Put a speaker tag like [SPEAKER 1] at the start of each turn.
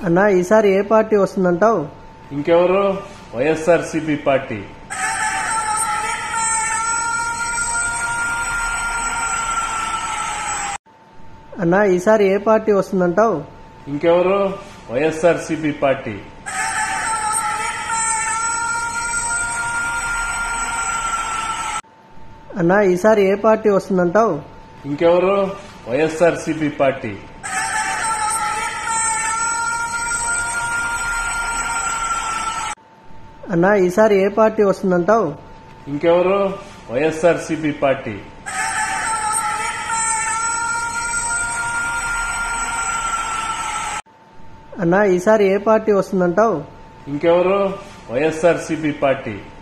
[SPEAKER 1] అన్నా ఈసారి ఏ పార్టీ వస్తుందంటావు
[SPEAKER 2] ఇంకెవరు వైఎస్ఆర్సీపీ పార్టీ
[SPEAKER 1] అన్నా ఈసారి ఏ పార్టీ వస్తుందంటావు
[SPEAKER 2] ఇంకెవరు వైఎస్ఆర్సీపీ పార్టీ
[SPEAKER 1] అన్నా ఈసారి ఏ పార్టీ వస్తుందంటావు
[SPEAKER 2] ఇంకెవరు వైఎస్ఆర్సీపీ పార్టీ
[SPEAKER 1] అన్నా ఈసారి ఏ పార్టీ వస్తుందంటావు
[SPEAKER 2] ఇంకెవరు వైఎస్ఆర్సీపీ పార్టీ
[SPEAKER 1] అన్నా ఈసారి ఏ పార్టీ వస్తుందంటావు
[SPEAKER 2] ఇంకెవరు వైఎస్ఆర్సీపీ పార్టీ